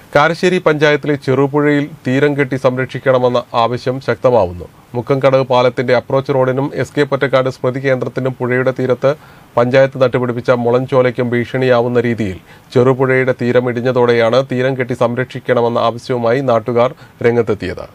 കാരശ്ശേരി പഞ്ചായത്തിലെ ചെറുപുഴയിൽ തീരം കെട്ടി സംരക്ഷിക്കണമെന്ന ആവശ്യം ശക്തമാവുന്നു മുക്കംകടവ് പാലത്തിന്റെ അപ്രോച്ച് റോഡിനും എസ് കെ പൊറ്റക്കാട് സ്മൃതി കേന്ദ്രത്തിനും പുഴയുടെ തീരത്ത് പഞ്ചായത്ത് നട്ടുപിടിപ്പിച്ച മുളഞ്ചോലയ്ക്കും ഭീഷണിയാവുന്ന രീതിയിൽ ചെറുപുഴയുടെ തീരം ഇടിഞ്ഞതോടെയാണ് തീരം കെട്ടി സംരക്ഷിക്കണമെന്ന ആവശ്യവുമായി നാട്ടുകാർ രംഗത്തെത്തിയത്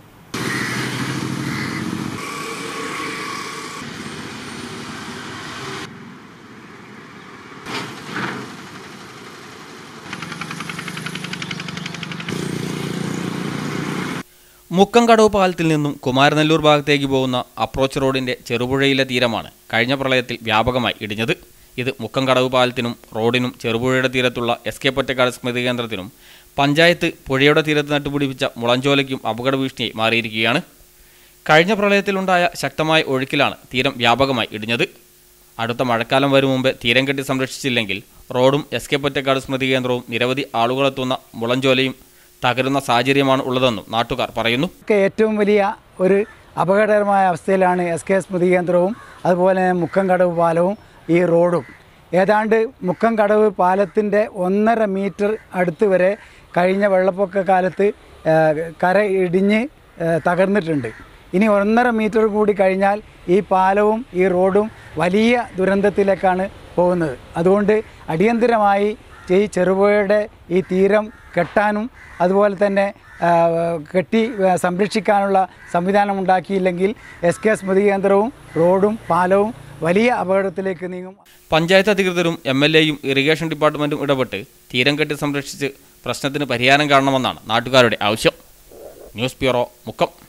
മുക്കംകടവ് പാലത്തിൽ നിന്നും കുമാരനെല്ലൂർ ഭാഗത്തേക്ക് പോകുന്ന അപ്രോച്ച് റോഡിന്റെ ചെറുപുഴയിലെ തീരമാണ് കഴിഞ്ഞ പ്രളയത്തിൽ വ്യാപകമായി ഇടിഞ്ഞത് ഇത് മുക്കംകടവ് പാലത്തിനും റോഡിനും ചെറുപുഴയുടെ തീരത്തുള്ള എസ് കെ പൊറ്റക്കാട് സ്മൃതി കേന്ദ്രത്തിനും പഞ്ചായത്ത് പുഴയുടെ തീരത്ത് നട്ടുപിടിപ്പിച്ച മുളഞ്ചോലയ്ക്കും അപകട ഭീഷണിയായി മാറിയിരിക്കുകയാണ് കഴിഞ്ഞ പ്രളയത്തിലുണ്ടായ ശക്തമായ ഒഴുക്കിലാണ് തീരം വ്യാപകമായി ഇടിഞ്ഞത് അടുത്ത മഴക്കാലം വരും മുമ്പേ തീരം കെട്ടി സംരക്ഷിച്ചില്ലെങ്കിൽ റോഡും എസ് കെ പൊറ്റക്കാട് സ്മൃതി കേന്ദ്രവും നിരവധി ആളുകളെത്തുന്ന മുളഞ്ചോലയും തകരുന്ന സാഹചര്യമാണ് ഉള്ളതെന്നും നാട്ടുകാർ പറയുന്നു ഒക്കെ ഏറ്റവും വലിയ ഒരു അപകടകരമായ അവസ്ഥയിലാണ് എസ് കെ സ്മൃതി കേന്ദ്രവും അതുപോലെ തന്നെ മുക്കംകടവ് പാലവും ഈ റോഡും ഏതാണ്ട് മുക്കംകടവ് പാലത്തിൻ്റെ ഒന്നര മീറ്റർ അടുത്ത് വരെ കഴിഞ്ഞ വെള്ളപ്പൊക്ക കാലത്ത് ആ, കര ഇടിഞ്ഞ് ആ, തകർന്നിട്ടുണ്ട് ഇനി ഒന്നര മീറ്റർ കൂടി കഴിഞ്ഞാൽ ഈ പാലവും ഈ റോഡും വലിയ ദുരന്തത്തിലേക്കാണ് പോകുന്നത് അതുകൊണ്ട് അടിയന്തിരമായി ഈ ചെറുപുഴയുടെ ഈ തീരം കെട്ടാനും അതുപോലെ തന്നെ ആ, കെട്ടി ആ, സംരക്ഷിക്കാനുള്ള സംവിധാനം ഉണ്ടാക്കിയില്ലെങ്കിൽ എസ് കെ സ്മൃതി കേന്ദ്രവും റോഡും പാലവും വലിയ അപകടത്തിലേക്ക് നീങ്ങും പഞ്ചായത്ത് അധികൃതരും എം എൽ എയും ഇറിഗേഷൻ ഡിപ്പാർട്ട്മെന്റും ഇടപെട്ട് തീരം കെട്ടി സംരക്ഷിച്ച് പ്രശ്നത്തിന് പരിഹാരം കാണണമെന്നാണ് നാട്ടുകാരുടെ ആവശ്യം ന്യൂസ് ബ്യൂറോ മുക്കം